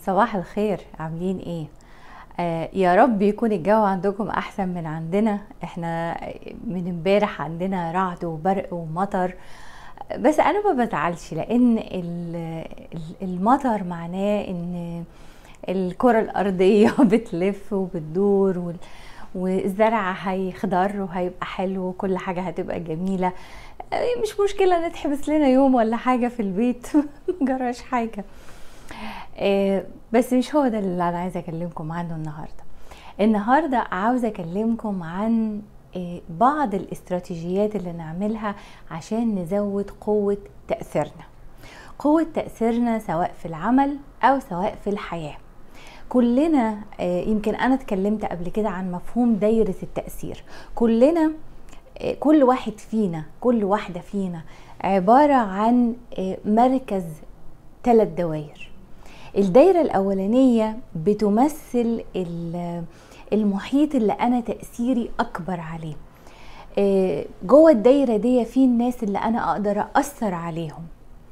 صباح الخير عاملين ايه آه يا رب يكون الجو عندكم احسن من عندنا احنا من امبارح عندنا رعد وبرق ومطر بس انا ما بزعلش لان ال- ال- المطر معناه ان الكرة الارضية بتلف وبتدور وال- والزرع هيخضر وهيبقى حلو وكل حاجة هتبقى جميلة آه، مش مشكلة نتحبس لنا يوم ولا حاجة في البيت مجراش حاجة آه، بس مش هو ده اللي انا عايزه اكلمكم عنه النهارده النهارده عاوزه اكلمكم عن آه، بعض الاستراتيجيات اللي نعملها عشان نزود قوه تاثيرنا قوه تاثيرنا سواء في العمل او سواء في الحياه كلنا آه، يمكن انا اتكلمت قبل كده عن مفهوم دايره التاثير كلنا آه، كل واحد فينا كل واحده فينا عباره عن آه، مركز ثلاث دوائر الدايرة الأولانية بتمثل ال- المحيط اللي أنا تأثيري أكبر عليه آه، جوه الدايرة دي في الناس اللي أنا أقدر أثر عليهم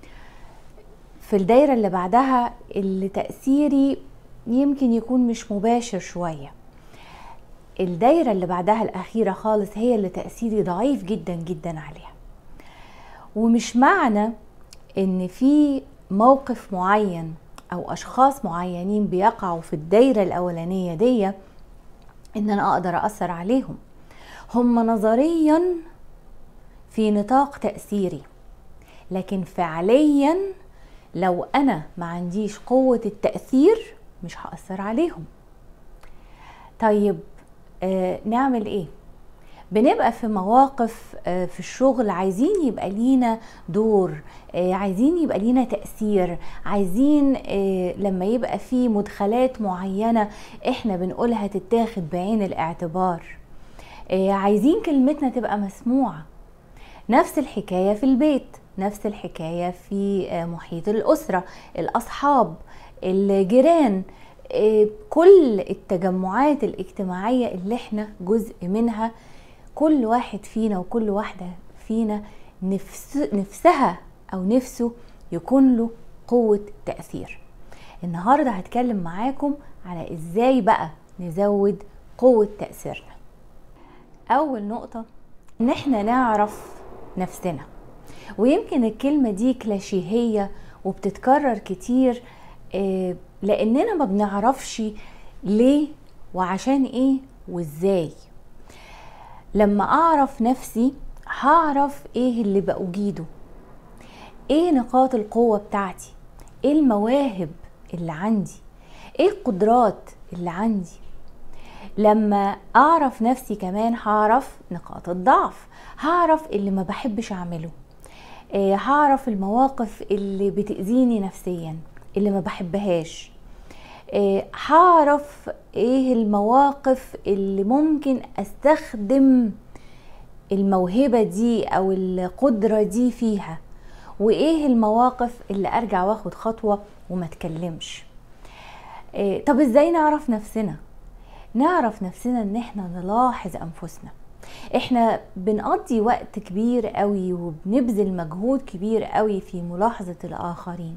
في الدايرة اللي بعدها اللي تأثيري يمكن يكون مش مباشر شوية الدايرة اللي بعدها الأخيرة خالص هي اللي تأثيري ضعيف جدا جدا عليها ومش معنى ان في موقف معين او اشخاص معينين بيقعوا في الدايرة الاولانية دي ان انا اقدر اثر عليهم هم نظريا في نطاق تأثيري لكن فعليا لو انا ما عنديش قوة التأثير مش هأثر عليهم طيب آه نعمل ايه بنبقى في مواقف آه، في الشغل عايزين يبقى لينا دور آه، عايزين يبقى لينا تأثير عايزين آه، لما يبقى في مدخلات معينة احنا بنقولها تتاخد بعين الاعتبار آه، عايزين كلمتنا تبقى مسموعة نفس الحكاية في البيت نفس الحكاية في آه، محيط الأسرة الأصحاب الجيران آه، كل التجمعات الاجتماعية اللي احنا جزء منها كل واحد فينا وكل واحدة فينا نفس نفسها أو نفسه يكون له قوة تأثير النهاردة هتكلم معاكم على ازاي بقى نزود قوة تأثيرنا أول نقطة إن احنا نعرف نفسنا ويمكن الكلمة دي كلاشيهية وبتتكرر كتير آه، لأننا ما بنعرفش ليه وعشان ايه وازاي لما اعرف نفسي هعرف ايه اللي بأجيده ايه نقاط القوة بتاعتي ايه المواهب اللي عندي ايه القدرات اللي عندي لما اعرف نفسي كمان هعرف نقاط الضعف هعرف اللي ما بحبش اعمله آه، هعرف المواقف اللي بتأذيني نفسيا اللي ما بحبهاش آه، هعرف ايه المواقف اللي ممكن استخدم الموهبة دي او القدرة دي فيها وايه المواقف اللي ارجع واخد خطوة وما اتكلمش آه، طب ازاي نعرف نفسنا نعرف نفسنا ان احنا نلاحظ انفسنا احنا بنقضي وقت كبير قوي وبنبذل مجهود كبير قوي في ملاحظة الاخرين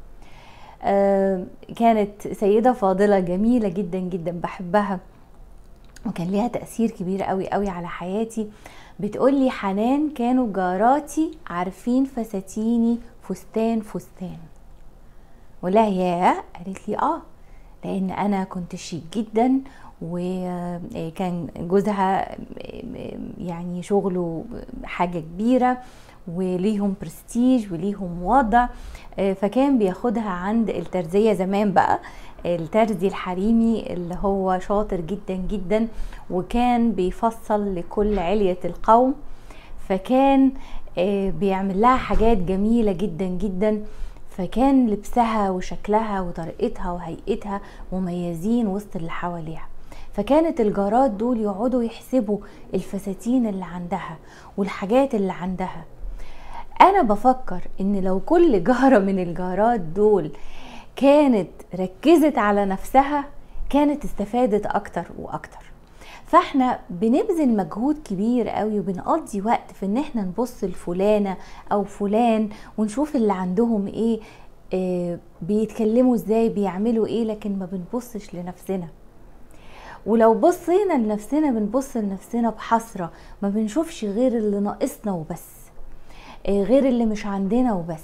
آه، كانت سيدة فاضلة جميلة جدا جدا بحبها وكان ليها تأثير كبير قوي قوي على حياتي بتقولي حنان كانوا جاراتي عارفين فساتيني فستان فستان ولا يا قالت لي اه لان انا كنت شيك جدا وكان جوزها يعني شغله حاجة كبيرة وليهم برستيج وليهم وضع فكان بياخدها عند الترزية زمان بقى الترزي الحريمي اللي هو شاطر جدا جدا وكان بيفصل لكل علية القوم فكان آه، بيعمل لها حاجات جميلة جدا جدا فكان لبسها وشكلها وطريقتها وهيئتها مميزين وسط اللي حواليها فكانت الجارات دول يقعدوا يحسبوا الفساتين اللي عندها والحاجات اللي عندها انا بفكر ان لو كل جارة من الجارات دول كانت ركزت على نفسها كانت استفادت اكتر واكتر فاحنا بنبذل مجهود كبير قوي وبنقضي وقت في ان احنا نبص لفلانة او فلان ونشوف اللي عندهم ايه آه، بيتكلموا ازاي بيعملوا ايه لكن ما بنبصش لنفسنا ولو بصينا لنفسنا بنبص لنفسنا بحسرة ما بنشوفش غير اللي ناقصنا وبس آه، غير اللي مش عندنا وبس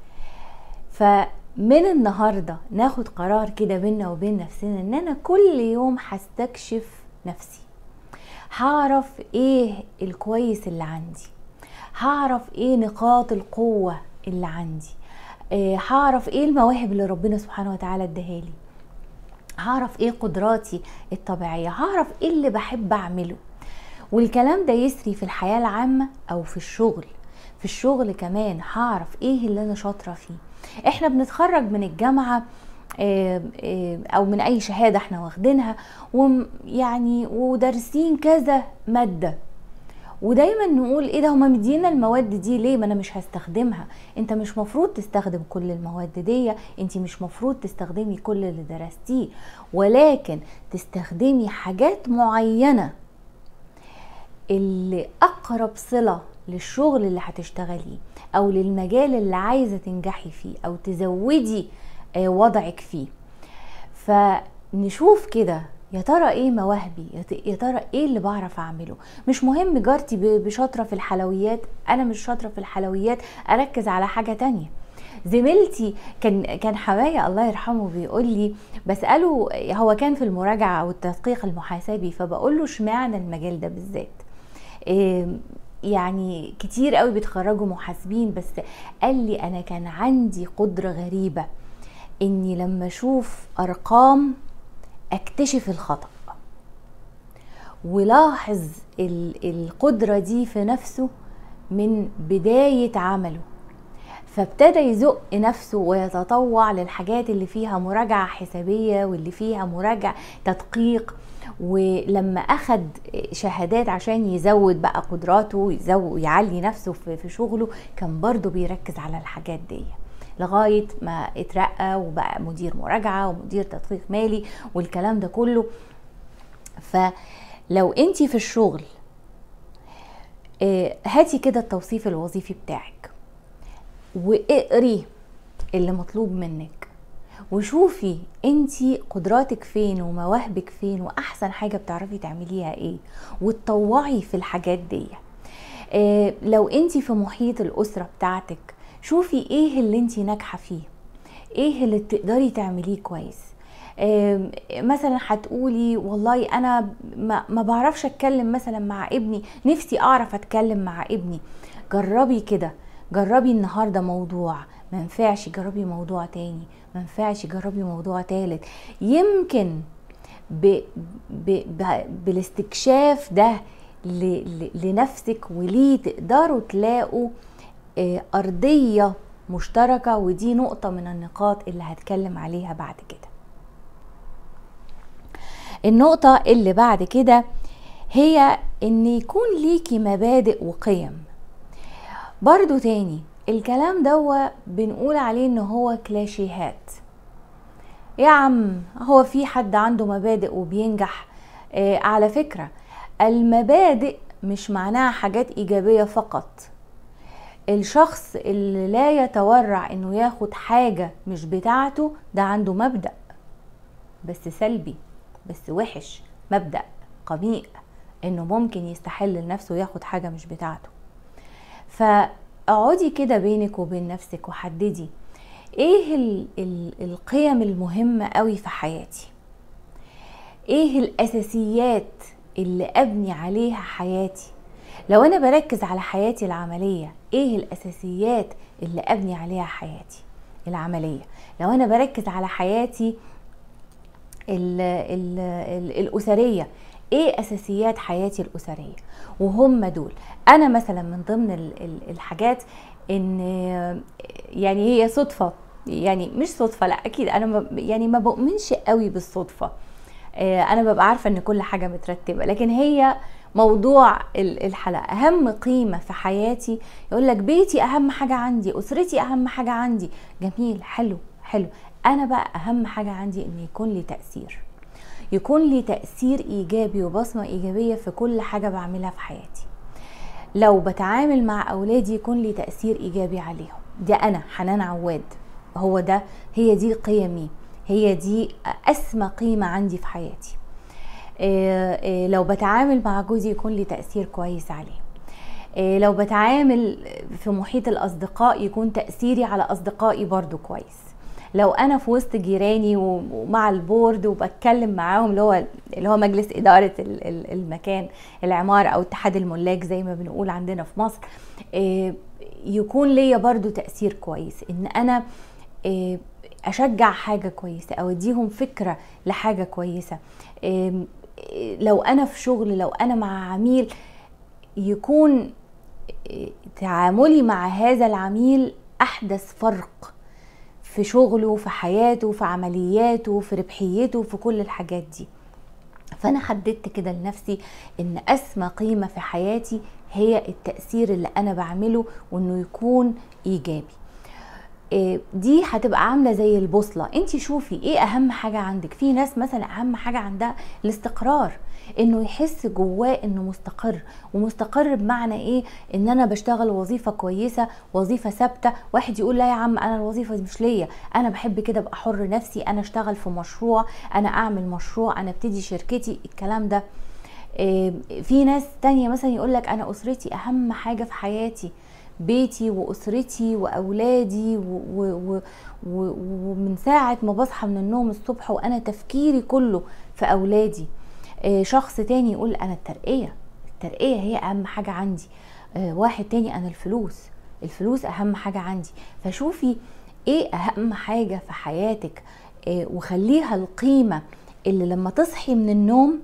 فمن النهاردة ناخد قرار كده بينا وبين نفسنا ان انا كل يوم هستكشف نفسي هعرف ايه الكويس اللي عندي هعرف ايه نقاط القوة اللي عندي آه، هعرف ايه المواهب اللي ربنا سبحانه وتعالى اداها لي هعرف ايه قدراتي الطبيعية هعرف ايه اللي بحب اعمله والكلام ده يسري في الحياة العامة او في الشغل في الشغل كمان هعرف ايه اللي انا شاطرة فيه احنا بنتخرج من الجامعة آه، آه، او من اي شهادة احنا واخدينها ويعني ودارسين كذا مادة ودايما نقول ايه ده هما مدينا المواد دي ليه ما انا مش هستخدمها انت مش مفروض تستخدم كل المواد دي انت مش مفروض تستخدمي كل اللي درستيه ولكن تستخدمي حاجات معينة اللي اقرب صلة للشغل اللي هتشتغليه او للمجال اللي عايزة تنجحي فيه او تزودي آه، وضعك فيه فنشوف كده يا ترى ايه مواهبي يا ترى ايه اللي بعرف اعمله مش مهم جارتي بشاطره في الحلويات انا مش شاطره في الحلويات اركز على حاجه تانية زميلتي كان كان حمايه الله يرحمه بيقول لي بساله هو كان في المراجعه او التدقيق المحاسبي فبقول له اشمعنى المجال ده بالذات إيه يعني كتير قوي بيتخرجوا محاسبين بس قال لي انا كان عندي قدره غريبه اني لما اشوف ارقام اكتشف الخطأ ولاحظ القدرة دي في نفسه من بداية عمله فابتدى يزق نفسه ويتطوع للحاجات اللي فيها مراجعة حسابية واللي فيها مراجعة تدقيق ولما اخد شهادات عشان يزود بقى قدراته ويزود يعلي نفسه في شغله كان برضه بيركز على الحاجات دي لغايه ما اترقى وبقى مدير مراجعه ومدير تدقيق مالي والكلام ده كله فلو انت في الشغل آه، هاتي كده التوصيف الوظيفي بتاعك واقري اللي مطلوب منك وشوفي انت قدراتك فين ومواهبك فين واحسن حاجه بتعرفي تعمليها ايه وتطوعي في الحاجات دي اه لو انت في محيط الاسره بتاعتك شوفي ايه اللي انت ناجحه فيه ايه اللي تقدري تعمليه كويس مثلا هتقولي والله انا ما, ما بعرفش اتكلم مثلا مع ابني نفسي اعرف اتكلم مع ابني جربي كده جربي النهارده موضوع ما ينفعش جربي موضوع تاني ما ينفعش جربي موضوع تالت يمكن ب ب ب بالاستكشاف ده لنفسك وليه تقدروا تلاقوا آه، أرضية مشتركة ودي نقطة من النقاط اللي هتكلم عليها بعد كده النقطة اللي بعد كده هي ان يكون ليكي مبادئ وقيم برضو تاني الكلام دوا بنقول عليه ان هو كلاشيهات يا عم هو في حد عنده مبادئ وبينجح آه على فكرة المبادئ مش معناها حاجات ايجابية فقط الشخص اللي لا يتورع انه ياخد حاجة مش بتاعته ده عنده مبدأ بس سلبي بس وحش مبدأ قبيح انه ممكن يستحل لنفسه ياخد حاجة مش بتاعته فاقعدي كده بينك وبين نفسك وحددي ايه ال ال القيم المهمة قوي في حياتي ايه الاساسيات اللي ابني عليها حياتي لو انا بركز على حياتي العمليه ايه الاساسيات اللي ابني عليها حياتي العمليه لو انا بركز على حياتي ال ال ال الاسريه ايه اساسيات حياتي الاسريه وهم دول انا مثلا من ضمن الحاجات ان يعني هي صدفه يعني مش صدفه لا اكيد انا ما يعني ما بؤمنش قوي بالصدفه آه، انا ببقى عارفه ان كل حاجه مترتبه لكن هي موضوع الحلقه اهم قيمه في حياتي يقول لك بيتي اهم حاجه عندي اسرتي اهم حاجه عندي جميل حلو حلو انا بقى اهم حاجه عندي ان يكون لي تاثير يكون لي تاثير ايجابي وبصمه ايجابيه في كل حاجه بعملها في حياتي لو بتعامل مع اولادي يكون لي تاثير ايجابي عليهم دي انا حنان عواد هو ده هي دي قيمي هي دي اسمى قيمه عندي في حياتي إيه إيه لو بتعامل مع جوزي يكون لي تاثير كويس عليه إيه لو بتعامل في محيط الاصدقاء يكون تاثيري على اصدقائي برضو كويس لو انا في وسط جيراني ومع البورد وبتكلم معاهم اللي هو اللي هو مجلس اداره المكان العماره او اتحاد الملاك زي ما بنقول عندنا في مصر يكون ليا برضو تاثير كويس ان انا اشجع حاجه كويسه او اديهم فكره لحاجه كويسه لو انا في شغل لو انا مع عميل يكون تعاملي مع هذا العميل احدث فرق في شغله في حياته في عملياته في ربحيته في كل الحاجات دي فانا حددت كده لنفسي ان اسمى قيمه في حياتي هي التاثير اللي انا بعمله وانه يكون ايجابي دي هتبقى عامله زي البوصله انت شوفي ايه اهم حاجه عندك في ناس مثلا اهم حاجه عندها الاستقرار انه يحس جواه انه مستقر ومستقر بمعنى ايه ان انا بشتغل وظيفه كويسه وظيفه ثابته واحد يقول لا يا عم انا الوظيفه دي مش ليا انا بحب كده ابقى حر نفسي انا اشتغل في مشروع انا اعمل مشروع انا ابتدي شركتي الكلام ده في ناس تانية مثلا يقول لك انا اسرتي اهم حاجه في حياتي بيتي واسرتي واولادي ومن ساعه ما بصحى من النوم الصبح وانا تفكيري كله في اولادي شخص تاني يقول انا الترقيه الترقيه هي اهم حاجه عندي واحد تاني انا الفلوس الفلوس اهم حاجه عندي فشوفي ايه اهم حاجه في حياتك وخليها القيمه اللي لما تصحي من النوم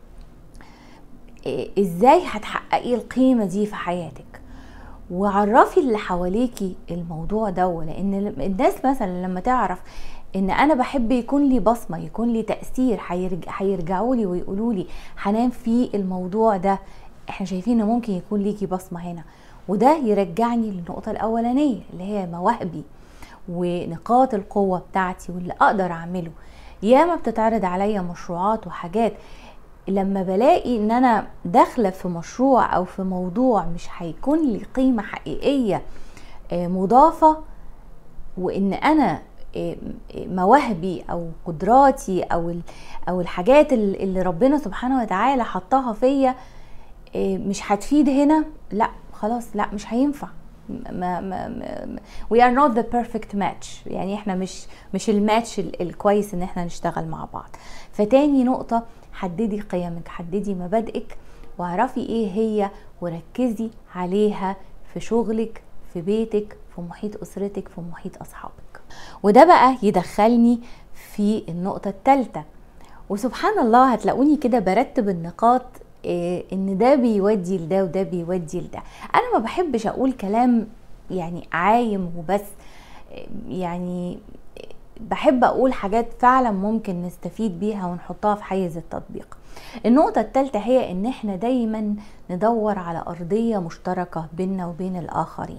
ازاي هتحققي القيمه دي في حياتك وعرفي اللي حواليكي الموضوع ده لان الناس مثلا لما تعرف ان انا بحب يكون لي بصمه يكون لي تاثير هيرجعوا لي ويقولوا لي حنان في الموضوع ده احنا شايفين ان ممكن يكون ليكي بصمه هنا وده يرجعني للنقطه الاولانيه اللي هي مواهبي ونقاط القوه بتاعتي واللي اقدر اعمله ياما بتتعرض عليا مشروعات وحاجات لما بلاقي ان انا داخله في مشروع او في موضوع مش هيكون لي قيمه حقيقيه مضافه وان انا مواهبي او قدراتي او او الحاجات اللي ربنا سبحانه وتعالى حطها فيا مش هتفيد هنا لا خلاص لا مش هينفع ما ما ما we are not the perfect match يعني احنا مش مش الماتش الكويس ان احنا نشتغل مع بعض فتاني نقطة حددي قيمك حددي مبادئك واعرفي ايه هي وركزي عليها في شغلك في بيتك في محيط اسرتك في محيط اصحابك وده بقى يدخلني في النقطة الثالثة وسبحان الله هتلاقوني كده برتب النقاط إيه ان ده بيودي لده وده بيودي لده انا ما بحبش اقول كلام يعني عايم وبس يعني بحب اقول حاجات فعلا ممكن نستفيد بيها ونحطها في حيز التطبيق النقطة الثالثة هي ان احنا دايما ندور على ارضية مشتركة بيننا وبين الاخرين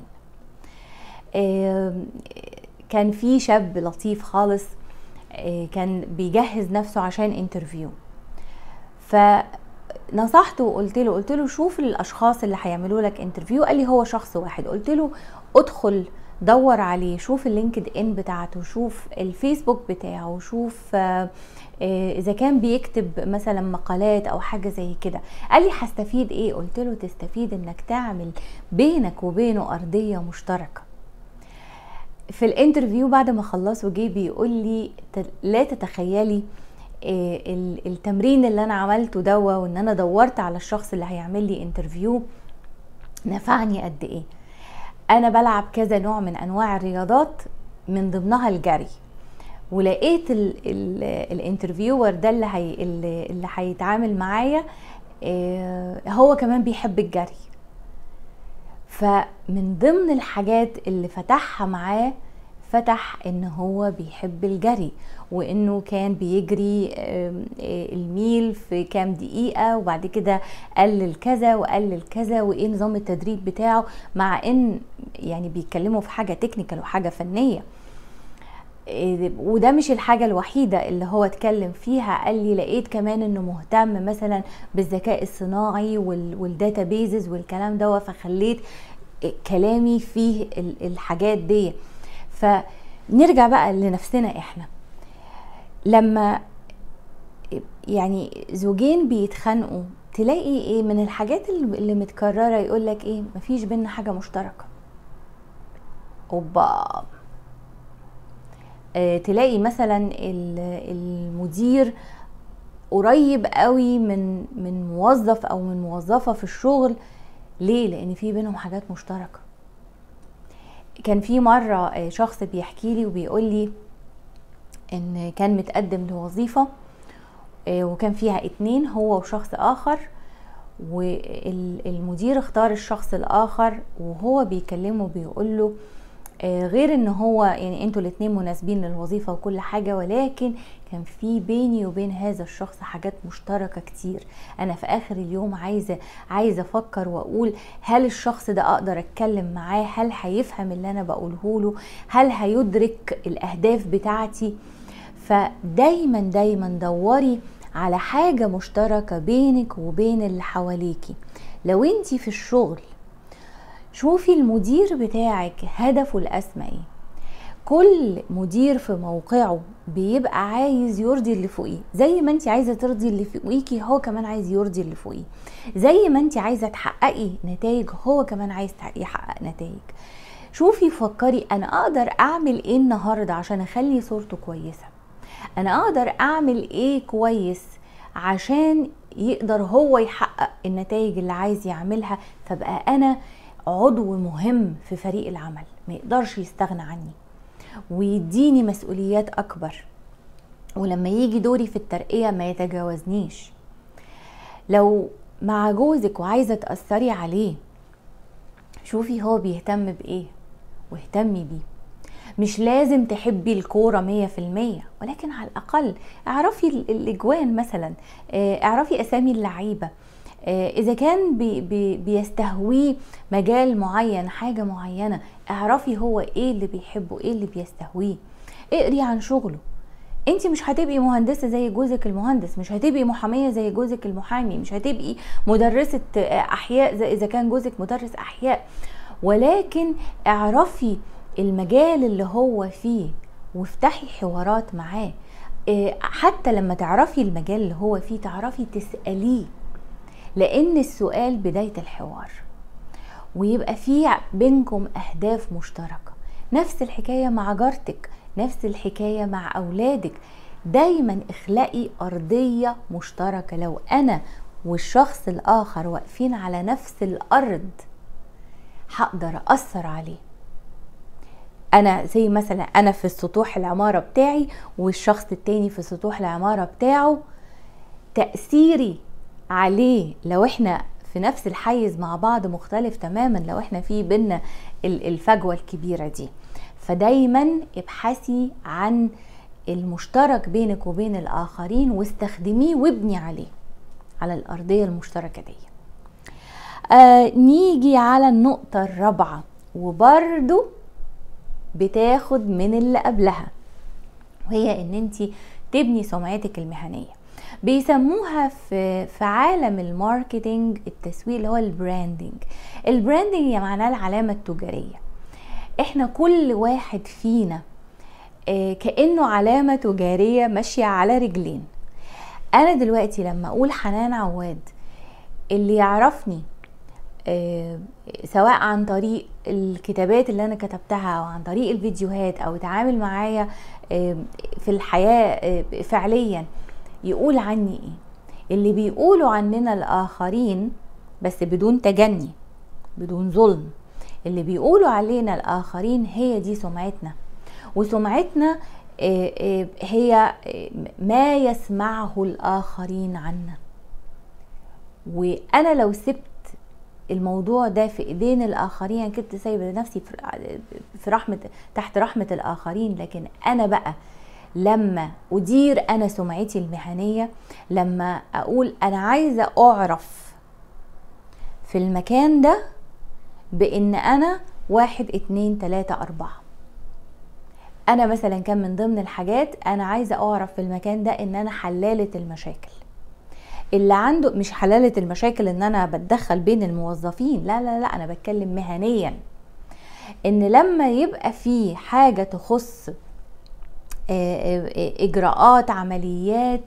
كان في شاب لطيف خالص كان بيجهز نفسه عشان انترفيو فنصحته وقلت له قلت له شوف الاشخاص اللي هيعملوا لك انترفيو قال لي هو شخص واحد قلت له ادخل دور عليه شوف اللينكد ان بتاعته شوف الفيسبوك بتاعه شوف اذا كان بيكتب مثلا مقالات او حاجه زي كده قال لي هستفيد ايه قلت له تستفيد انك تعمل بينك وبينه ارضيه مشتركه في الانترفيو بعد ما خلصه جه بيقول لي لا تتخيلي التمرين اللي انا عملته دوا وان انا دورت على الشخص اللي هيعمل لي انترفيو نفعني قد ايه انا بلعب كذا نوع من انواع الرياضات من ضمنها الجري ولقيت الانترفيور ده اللي هي اللي هيتعامل معايا هو كمان بيحب الجري فمن ضمن الحاجات اللي فتحها معاه فتح ان هو بيحب الجري وانه كان بيجري الميل في كام دقيقة وبعد كده قلل كذا وقلل كذا وايه نظام التدريب بتاعه مع ان يعني بيتكلموا في حاجة تكنيكال وحاجة فنية وده مش الحاجة الوحيدة اللي هو اتكلم فيها قال لي لقيت كمان انه مهتم مثلا بالذكاء الصناعي والداتا بيزز والكلام ده فخليت كلامي فيه الحاجات دي ف نرجع بقى لنفسنا احنا لما يعني زوجين بيتخانقوا تلاقي ايه من الحاجات اللي متكرره يقول لك ايه مفيش بينا حاجه مشتركه اوبا اه تلاقي مثلا المدير قريب قوي من من موظف او من موظفه في الشغل ليه لان في بينهم حاجات مشتركه كان في مره آه، شخص بيحكي لي وبيقول لي ان كان متقدم لوظيفه آه، وكان فيها اتنين هو وشخص اخر والمدير اختار الشخص الاخر وهو بيكلمه بيقول له آه، غير ان هو يعني انتوا الاتنين مناسبين للوظيفه وكل حاجه ولكن كان في بيني وبين هذا الشخص حاجات مشتركه كتير انا في اخر اليوم عايزه عايزه افكر واقول هل الشخص ده اقدر اتكلم معاه هل هيفهم اللي انا بقوله له هل هيدرك الاهداف بتاعتي فدايما دايما دوري على حاجه مشتركه بينك وبين اللي حواليكي لو انتي في الشغل شوفي المدير بتاعك هدفه الاسمى ايه كل مدير في موقعه بيبقى عايز يرضي اللي فوقيه زي ما انت عايزه ترضي اللي فوقيكي هو كمان عايز يرضي اللي فوقيه زي ما انت عايزه تحققي نتائج هو كمان عايز يحقق نتائج شوفي فكري انا اقدر اعمل ايه النهارده عشان اخلي صورته كويسه انا اقدر اعمل ايه كويس عشان يقدر هو يحقق النتائج اللي عايز يعملها فبقى انا عضو مهم في فريق العمل ما يقدرش يستغنى عني ويديني مسؤوليات اكبر ولما يجي دوري في الترقية ما يتجاوزنيش لو مع جوزك وعايزة تأثري عليه شوفي هو بيهتم بإيه واهتمي بيه مش لازم تحبي الكورة مية في المية ولكن على الأقل اعرفي الإجوان مثلا آه، اعرفي أسامي اللعيبة آه، اذا كان بي بي بيستهويه مجال معين حاجه معينه اعرفي هو ايه اللي بيحبه ايه اللي بيستهويه اقري عن شغله انت مش هتبقي مهندسه زي جوزك المهندس مش هتبقي محاميه زي جوزك المحامي مش هتبقي مدرسه احياء زي اذا كان جوزك مدرس احياء ولكن اعرفي المجال اللي هو فيه وافتحي حوارات معاه آه، حتى لما تعرفي المجال اللي هو فيه تعرفي تسأليه لان السؤال بدايه الحوار ويبقى في بينكم اهداف مشتركه نفس الحكايه مع جارتك نفس الحكايه مع اولادك دايما اخلقي ارضيه مشتركه لو انا والشخص الاخر واقفين على نفس الارض هقدر اثر عليه انا زي مثلا انا في السطوح العماره بتاعي والشخص التاني في سطوح العماره بتاعه تاثيري عليه لو احنا في نفس الحيز مع بعض مختلف تماما لو احنا في بينا الفجوه الكبيره دي فدايما ابحثي عن المشترك بينك وبين الاخرين واستخدميه وابني عليه على الارضيه المشتركه دي آه نيجي على النقطه الرابعه وبرده بتاخد من اللي قبلها وهي ان انت تبني سمعتك المهنيه بيسموها في في عالم الماركتينج التسويق اللي هو البراندنج البراندنج هي معناه العلامه التجاريه احنا كل واحد فينا آه، كانه علامه تجاريه ماشيه على رجلين انا دلوقتي لما اقول حنان عواد اللي يعرفني آه، سواء عن طريق الكتابات اللي انا كتبتها او عن طريق الفيديوهات او اتعامل معايا آه، في الحياه فعليا يقول عني ايه اللي بيقولوا عننا الاخرين بس بدون تجني بدون ظلم اللي بيقولوا علينا الاخرين هي دي سمعتنا وسمعتنا آه، آه، هي آه، ما يسمعه الاخرين عنا وانا لو سبت الموضوع ده في ايدين الاخرين كنت سايبه نفسي في رحمه تحت رحمه الاخرين لكن انا بقى لما ادير انا سمعتي المهنيه لما اقول انا عايزه اعرف في المكان ده بان انا واحد اتنين تلاته اربعه انا مثلا كان من ضمن الحاجات انا عايزه اعرف في المكان ده ان انا حلاله المشاكل اللي عنده مش حلاله المشاكل ان انا بتدخل بين الموظفين لا لا لا انا بتكلم مهنيا ان لما يبقى في حاجه تخص اجراءات عمليات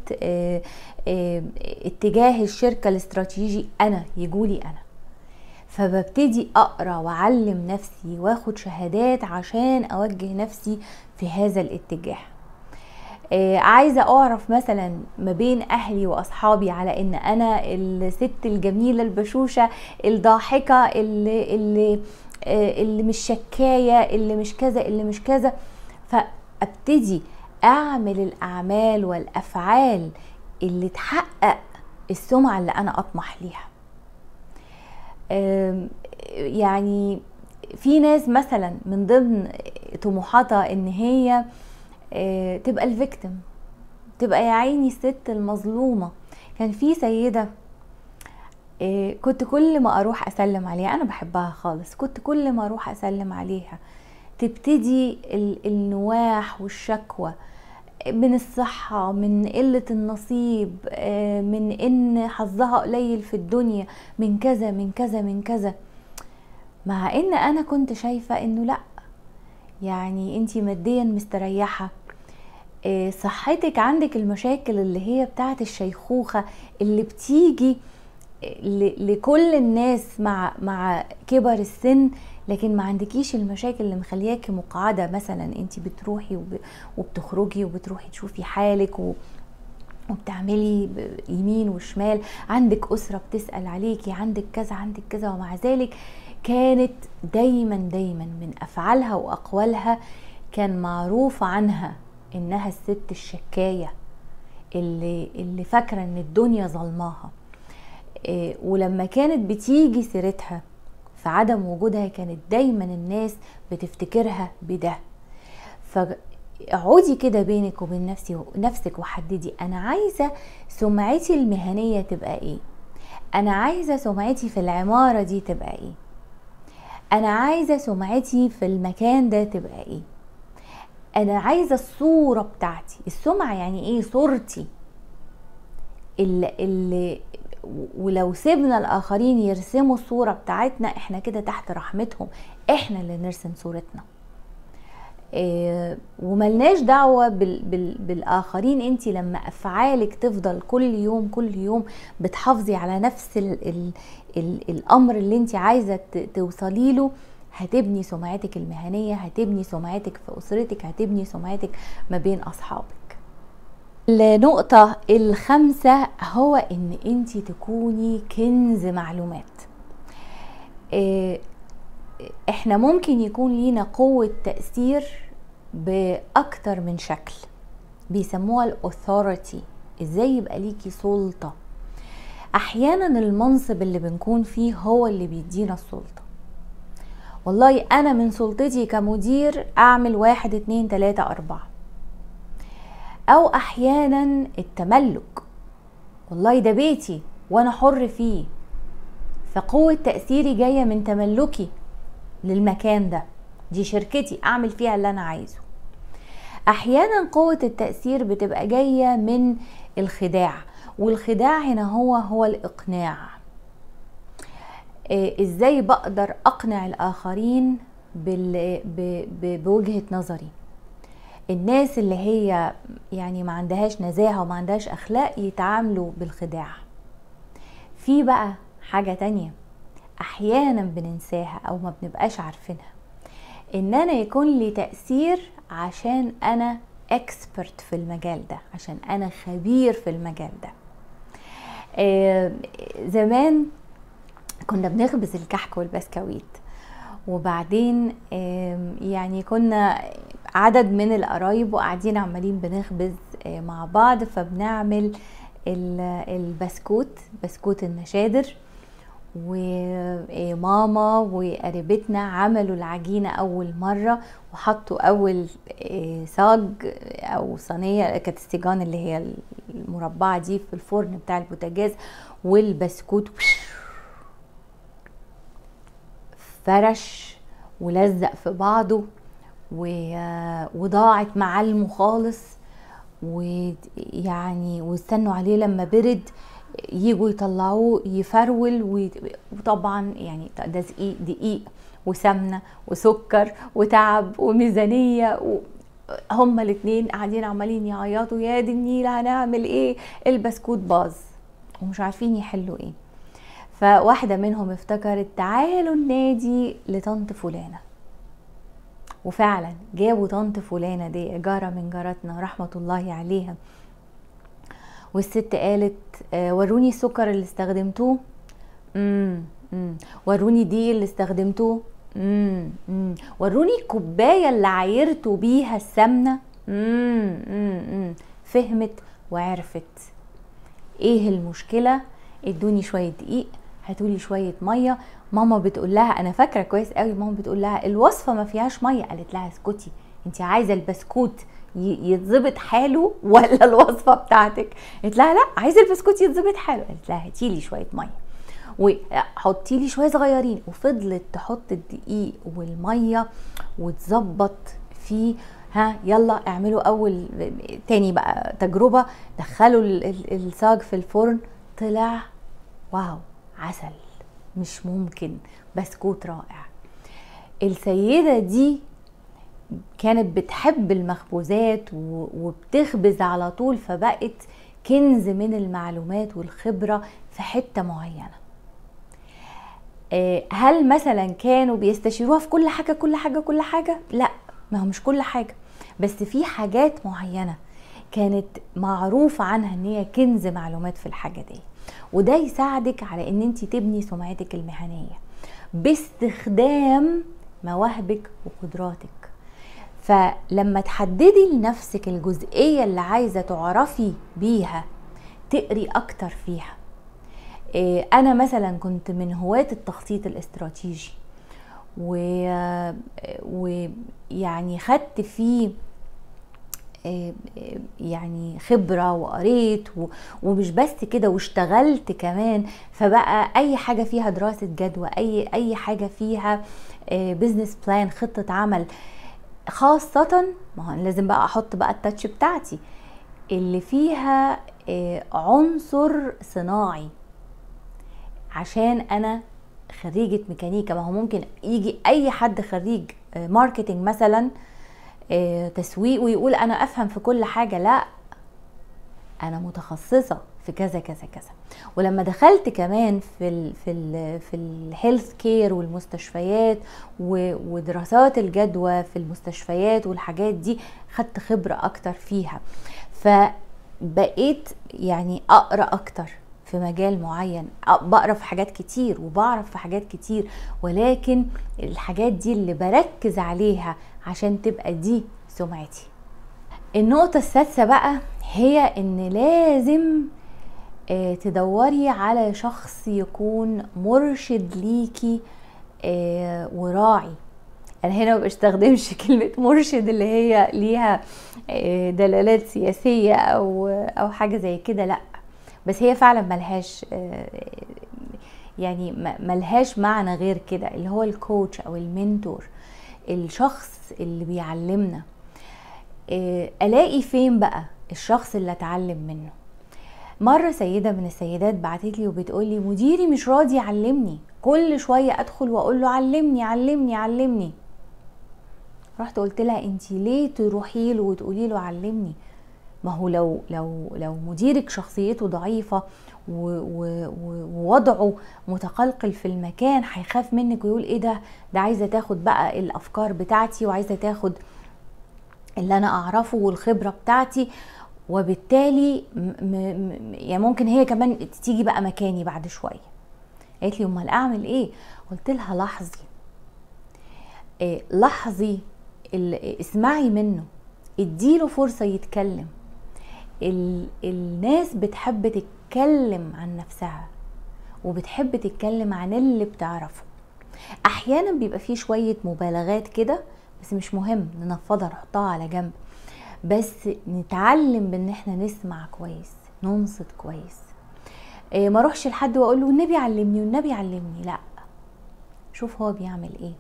اتجاه الشركه الاستراتيجي انا يجولي انا فببتدي اقرا واعلم نفسي واخد شهادات عشان اوجه نفسي في هذا الاتجاه آه عايزة أعرف مثلا ما بين أهلي وأصحابي على إن أنا الست الجميلة البشوشة الضاحكة اللي, اللي, آه اللي مش شكاية اللي مش كذا اللي مش كذا فأبتدي أعمل الأعمال والأفعال اللي تحقق السمعة اللي أنا أطمح ليها يعني في ناس مثلا من ضمن طموحاتها ان هي تبقى الفيكتم تبقى يا عيني الست المظلومه كان في سيده كنت كل ما اروح اسلم عليها انا بحبها خالص كنت كل ما اروح اسلم عليها تبتدي النواح والشكوى من الصحة من قلة النصيب من ان حظها قليل في الدنيا من كذا من كذا من كذا مع ان انا كنت شايفة انه لا يعني انتي ماديا مستريحة صحتك عندك المشاكل اللي هي بتاعت الشيخوخة اللي بتيجي لكل الناس مع مع كبر السن لكن ما عندكيش المشاكل اللي مخلياكي مقعده مثلا انت بتروحي وبتخرجي وبتروحي تشوفي حالك و وبتعملي يمين وشمال عندك أسرة بتسأل عليكي عندك كذا عندك كذا ومع ذلك كانت دايما دايما من أفعالها وأقوالها كان معروف عنها إنها الست الشكاية اللي, اللي فاكرة إن الدنيا ظلماها إيه ولما كانت بتيجي سيرتها في عدم وجودها كانت دايما الناس بتفتكرها بده فاقعدي كده بينك وبين نفسي نفسك وحددي انا عايزه سمعتي المهنيه تبقى ايه انا عايزه سمعتي في العماره دي تبقى ايه انا عايزه سمعتي في المكان ده تبقى ايه انا عايزه الصوره بتاعتي السمعه يعني ايه صورتي اللي, اللي ولو سيبنا الاخرين يرسموا الصوره بتاعتنا احنا كده تحت رحمتهم احنا اللي نرسم صورتنا إيه وملناش دعوه بال بال بالاخرين انت لما افعالك تفضل كل يوم كل يوم بتحافظي على نفس ال ال ال الامر اللي انت عايزه توصلي له هتبني سمعتك المهنيه هتبني سمعتك في اسرتك هتبني سمعتك ما بين اصحابك النقطة الخامسة هو ان انت تكوني كنز معلومات احنا ممكن يكون لينا قوة تأثير بأكتر من شكل بيسموها الاثوريتي ازاي يبقى ليكي سلطة احيانا المنصب اللي بنكون فيه هو اللي بيدينا السلطة والله انا من سلطتي كمدير اعمل واحد اتنين تلاتة اربعة او احيانا التملك والله ده بيتي وانا حر فيه فقوة تأثيري جاية من تملكي للمكان ده دي شركتي اعمل فيها اللي انا عايزه احيانا قوة التأثير بتبقى جاية من الخداع والخداع هنا هو هو الاقناع إيه ازاي بقدر اقنع الاخرين بوجهة نظري الناس اللي هي يعني ما عندهاش نزاهة وما عندهاش أخلاق يتعاملوا بالخداع في بقى حاجة تانية أحيانا بننساها أو ما بنبقاش عارفينها إن أنا يكون لي تأثير عشان أنا اكسبرت في المجال ده عشان أنا خبير في المجال ده آه زمان كنا بنخبز الكحك والبسكويت وبعدين يعني كنا عدد من القرايب وقاعدين عمالين بنخبز مع بعض فبنعمل البسكوت بسكوت النشادر وماما وقريبتنا عملوا العجينة أول مرة وحطوا أول صاج أو صينية كانت السيجان اللي هي المربعة دي في الفرن بتاع البوتاجاز والبسكوت فرش ولزق في بعضه وضاعت معالمه خالص ويعني واستنوا عليه لما برد يجوا يطلعوه يفرول وطبعا يعني ده دقيق دقيق وسمنه وسكر وتعب وميزانيه و... هما الاتنين قاعدين عمالين يعيطوا يا دي النيلة هنعمل ايه البسكوت باظ ومش عارفين يحلوا ايه فواحدة منهم افتكرت تعالوا النادي لطنط فلانة وفعلا جابوا طنط فلانة دي جارة من جارتنا رحمة الله عليها والست قالت آه، وروني السكر اللي استخدمتوه امم وروني دي اللي استخدمتوه امم وروني الكوبايه اللي عايرتوا بيها السمنه امم فهمت وعرفت ايه المشكله ادوني شويه دقيق هاتولي شويه ميه ماما بتقول لها انا فاكره كويس قوي ماما بتقول لها الوصفه ما فيهاش ميه قالت لها اسكتي انت عايزه البسكوت يتظبط حاله ولا الوصفه بتاعتك قالت لها لا عايزه البسكوت يتظبط حاله قالت لها هاتي لي شويه ميه وحطي لي شويه صغيرين وفضلت تحط الدقيق والميه وتظبط فيه ها يلا اعملوا اول تاني بقى تجربه دخلوا الصاج في الفرن طلع واو عسل مش ممكن بسكوت رائع السيده دي كانت بتحب المخبوزات وبتخبز على طول فبقت كنز من المعلومات والخبره في حته معينه آه، هل مثلا كانوا بيستشيروها في كل حاجه كل حاجه كل حاجه لا ما هو مش كل حاجه بس في حاجات معينه كانت معروف عنها ان هي كنز معلومات في الحاجه دي وده يساعدك على ان انت تبني سمعتك المهنيه باستخدام مواهبك وقدراتك فلما تحددي لنفسك الجزئيه اللي عايزه تعرفي بيها تقري اكتر فيها إيه، انا مثلا كنت من هواة التخطيط الاستراتيجي ويعني خدت فيه إيه، يعني خبره وقريت ومش بس كده واشتغلت كمان فبقى اي حاجه فيها دراسه جدوى اي اي حاجه فيها بزنس إيه، بلان خطه عمل خاصه ما هو لازم بقى احط بقى التاتش بتاعتي اللي فيها عنصر صناعي عشان انا خريجة ميكانيكا ما هو ممكن يجي اي حد خريج ماركتينج آه، مثلا آه، تسويق ويقول انا افهم في كل حاجة لا انا متخصصة في كذا كذا كذا ولما دخلت كمان في ال في ال في الهيلث كير والمستشفيات ودراسات الجدوى في المستشفيات والحاجات دي خدت خبرة اكتر فيها فبقيت يعني اقرا اكتر في مجال معين بقرا في حاجات كتير وبعرف في حاجات كتير ولكن الحاجات دي اللي بركز عليها عشان تبقى دي سمعتي النقطة السادسة بقى هي ان لازم آه، تدوري على شخص يكون مرشد ليكي آه، وراعي انا هنا ما بستخدمش كلمه مرشد اللي هي ليها آه، دلالات سياسيه او او حاجه زي كده لا بس هي فعلا ملهاش آه، يعني ملهاش معنى غير كده اللي هو الكوتش او المنتور الشخص اللي بيعلمنا آه، الاقي فين بقى الشخص اللي اتعلم منه مرة سيدة من السيدات بعتت لي وبتقول لي مديري مش راضي يعلمني كل شوية ادخل واقول له علمني علمني علمني رحت قلت لها انت ليه تروحي له وتقولي له علمني ما هو لو لو لو مديرك شخصيته ضعيفه ووضعه متقلقل في المكان هيخاف منك ويقول ايه ده ده عايزه تاخد بقى الافكار بتاعتي وعايزه تاخد اللي انا اعرفه والخبره بتاعتي وبالتالي يعني ممكن هي كمان تيجي بقى مكاني بعد شويه قالت لي امال اعمل ايه قلت لها لاحظي إيه لاحظي اسمعي منه اديله فرصه يتكلم ال... الناس بتحب تتكلم عن نفسها وبتحب تتكلم عن اللي بتعرفه احيانا بيبقى فيه شويه مبالغات كده بس مش مهم ننفضها نحطها على جنب بس نتعلم بان احنا نسمع كويس ننصت كويس إيه ما اروحش لحد واقول له والنبي علمني والنبي علمني لا شوف هو بيعمل ايه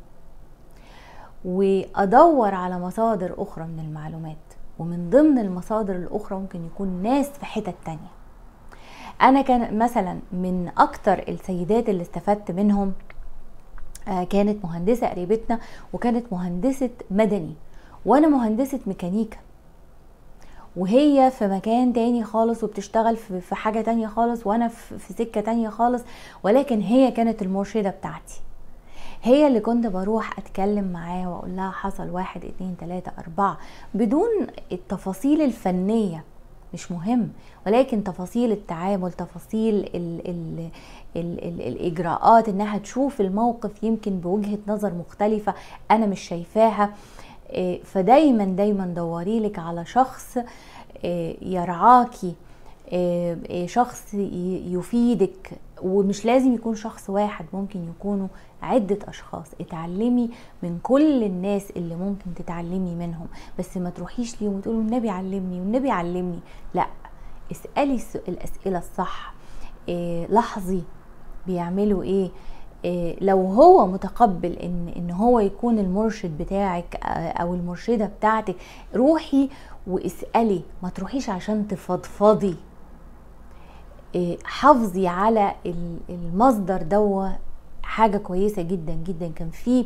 وادور على مصادر اخرى من المعلومات ومن ضمن المصادر الاخرى ممكن يكون ناس في حتت تانية انا كان مثلا من اكتر السيدات اللي استفدت منهم آه، كانت مهندسة قريبتنا وكانت مهندسة مدني وانا مهندسة ميكانيكا وهي في مكان تاني خالص وبتشتغل في حاجة تانية خالص وانا في سكة تانية خالص ولكن هي كانت المرشدة بتاعتي هي اللي كنت بروح اتكلم معاها واقول لها حصل واحد اتنين تلاتة اربعة بدون التفاصيل الفنية مش مهم ولكن تفاصيل التعامل تفاصيل ال ال ال ال الاجراءات انها تشوف الموقف يمكن بوجهه نظر مختلفه انا مش شايفاها آه، فدايما دايما دوري لك على شخص آه، يرعاكي آه، شخص يفيدك ومش لازم يكون شخص واحد ممكن يكونوا عدة أشخاص اتعلمي من كل الناس اللي ممكن تتعلمي منهم بس ما تروحيش ليهم وتقولوا النبي علمني والنبي علمني لا اسألي الأسئلة الصح إيه لاحظي بيعملوا ايه إيه لو هو متقبل ان ان هو يكون المرشد بتاعك او المرشده بتاعتك روحي واسالي ما تروحيش عشان تفضفضي إيه حافظي على المصدر دوا حاجه كويسه جدا جدا كان في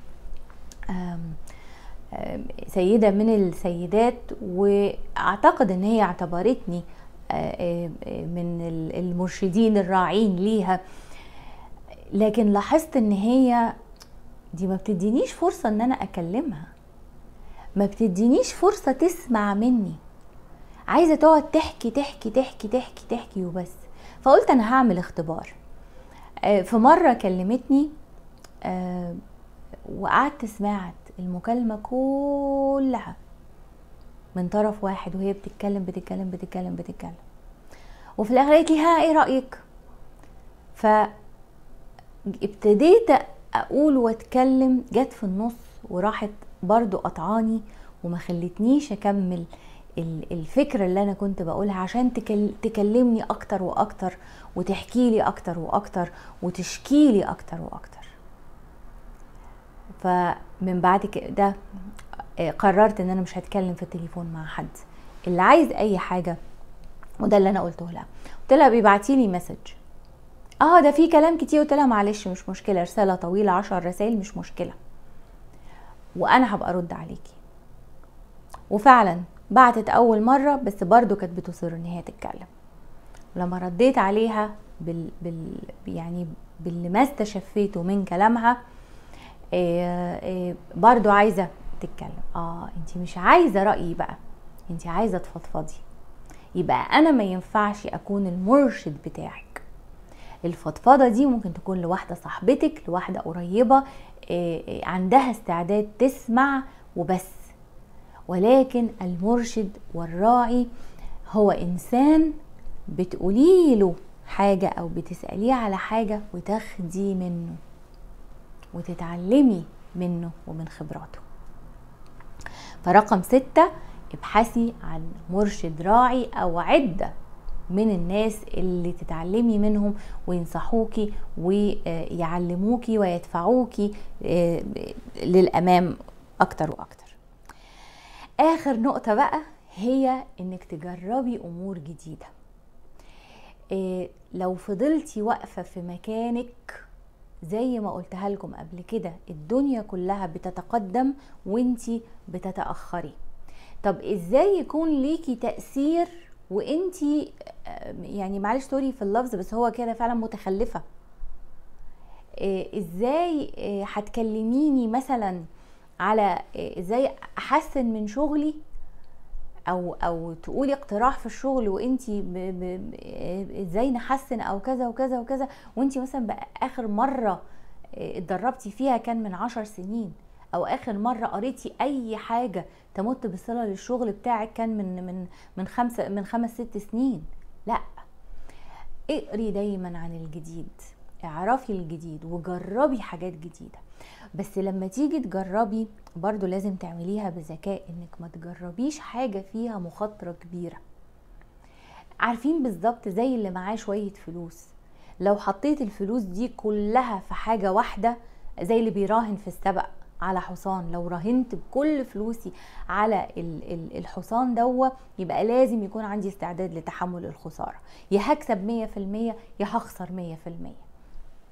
سيده من السيدات واعتقد ان هي اعتبرتني من المرشدين الراعين ليها لكن لاحظت ان هي دي ما بتدينيش فرصه ان انا اكلمها ما بتدينيش فرصه تسمع مني عايزه تقعد تحكي تحكي تحكي تحكي تحكي وبس فقلت انا هعمل اختبار آه، في مره كلمتني آه، وقعدت سمعت المكالمه كلها من طرف واحد وهي بتتكلم بتتكلم بتتكلم بتتكلم وفي الاخر قالت لي ها ايه رايك ف ابتديت اقول واتكلم جت في النص وراحت برضو قطعاني وما خلتنيش اكمل الفكره اللي انا كنت بقولها عشان تكلمني اكتر واكتر وتحكي لي اكتر واكتر وتشكي لي اكتر واكتر فمن بعد كده آه، قررت ان انا مش هتكلم في التليفون مع حد اللي عايز اي حاجه وده اللي انا قلته لها قلت لها بيبعتي لي مسج اه ده في كلام كتير قلت لها معلش مش مشكله رساله طويله عشر رسائل مش مشكله وانا هبقى ارد عليكي وفعلا بعتت اول مره بس برضو كانت بتصر ان هي تتكلم لما رديت عليها بال, بال يعني باللي ما استشفيته من كلامها إيه إيه برضو عايزه تتكلم اه انت مش عايزه رايي بقى انت عايزه تفضفضي يبقى انا ما ينفعش اكون المرشد بتاعك الفضفضه دي ممكن تكون لواحده صاحبتك لواحده قريبه إيه، إيه، عندها استعداد تسمع وبس ولكن المرشد والراعي هو انسان بتقولي له حاجه او بتساليه على حاجه وتاخدي منه وتتعلمي منه ومن خبراته فرقم ستة ابحثي عن مرشد راعي او عدة من الناس اللي تتعلمي منهم وينصحوكي ويعلموكي ويدفعوكي آه، للامام اكتر واكتر اخر نقطة بقى هي انك تجربي امور جديدة آه، لو فضلتي واقفة في مكانك زي ما قلتها لكم قبل كده الدنيا كلها بتتقدم وانتي بتتأخري طب ازاي يكون ليكي تأثير وانتي يعني معلش سوري في اللفظ بس هو كده فعلا متخلفة آه، ازاي آه، هتكلميني مثلا على آه، ازاي احسن من شغلي او او تقولي اقتراح في الشغل وانتي ازاي نحسن او كذا وكذا وكذا وانتي مثلا بقى اخر مره اتدربتي فيها كان من عشر سنين او اخر مره قريتي اي حاجه تمت بصله للشغل بتاعك كان من من من خمسه من خمس ست سنين لا اقري دايما عن الجديد اعرفي الجديد وجربي حاجات جديده بس لما تيجي تجربي برضو لازم تعمليها بذكاء انك ما تجربيش حاجه فيها مخاطره كبيره عارفين بالظبط زي اللي معاه شويه فلوس لو حطيت الفلوس دي كلها في حاجه واحده زي اللي بيراهن في السبق على حصان لو راهنت بكل فلوسي على الحصان دوا يبقى لازم يكون عندي استعداد لتحمل الخساره يا هكسب 100% يا هخسر 100%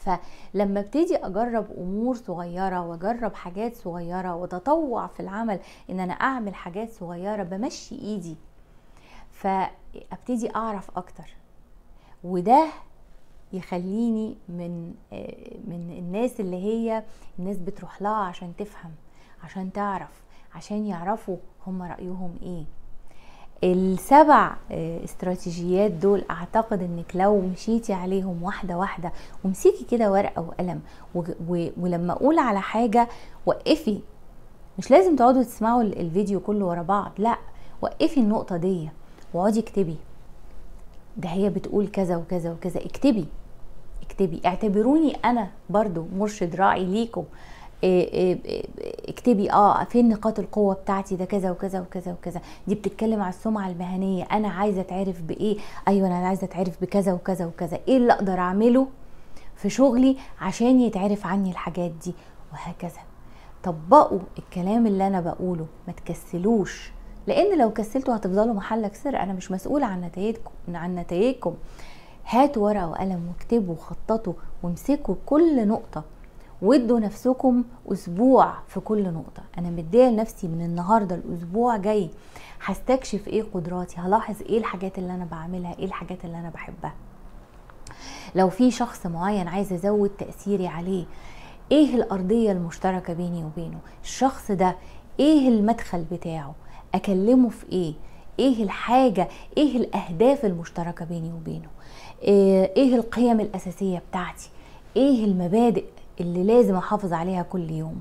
فلما ابتدي اجرب امور صغيره واجرب حاجات صغيره وتطوع في العمل ان انا اعمل حاجات صغيره بمشي ايدي فابتدي اعرف اكتر وده يخليني من من الناس اللي هي الناس بتروح لها عشان تفهم عشان تعرف عشان يعرفوا هم رايهم ايه السبع استراتيجيات دول اعتقد انك لو مشيتي عليهم واحده واحده ومسكي كده ورقه وقلم ولما اقول على حاجه وقفي مش لازم تقعدوا تسمعوا الفيديو كله ورا بعض لا وقفي النقطه دي واقعدي اكتبي ده هي بتقول كذا وكذا وكذا اكتبي اكتبي اعتبروني انا برضو مرشد راعي ليكم اكتبي اه فين نقاط القوة بتاعتي ده كذا وكذا وكذا وكذا دي بتتكلم على السمعة المهنية انا عايزة اتعرف بايه ايوه انا عايزة اتعرف بكذا وكذا وكذا ايه اللي اقدر اعمله في شغلي عشان يتعرف عني الحاجات دي وهكذا طبقوا الكلام اللي انا بقوله ما تكسلوش لان لو كسلتوا هتفضلوا محلك سر انا مش مسؤولة عن نتائجكم عن نتائجكم هاتوا ورقة وقلم واكتبوا وخططوا وامسكوا كل نقطة وادوا نفسكم اسبوع في كل نقطة انا مديه لنفسي من النهاردة الاسبوع جاي هستكشف ايه قدراتي هلاحظ ايه الحاجات اللي انا بعملها ايه الحاجات اللي انا بحبها لو في شخص معين عايز ازود تأثيري عليه ايه الارضية المشتركة بيني وبينه الشخص ده ايه المدخل بتاعه اكلمه في ايه ايه الحاجة ايه الاهداف المشتركة بيني وبينه ايه القيم الاساسية بتاعتي ايه المبادئ اللي لازم احافظ عليها كل يوم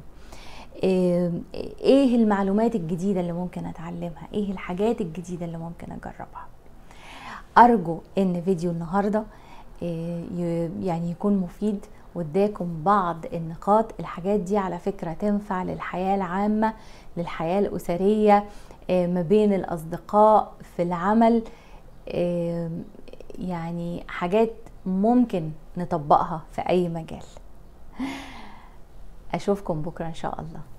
ايه المعلومات الجديدة اللي ممكن اتعلمها ايه الحاجات الجديدة اللي ممكن اجربها ارجو ان فيديو النهاردة يعني يكون مفيد واداكم بعض النقاط الحاجات دي على فكرة تنفع للحياة العامة للحياة الأسرية ما بين الأصدقاء في العمل يعني حاجات ممكن نطبقها في أي مجال أشوفكم بكرة إن شاء الله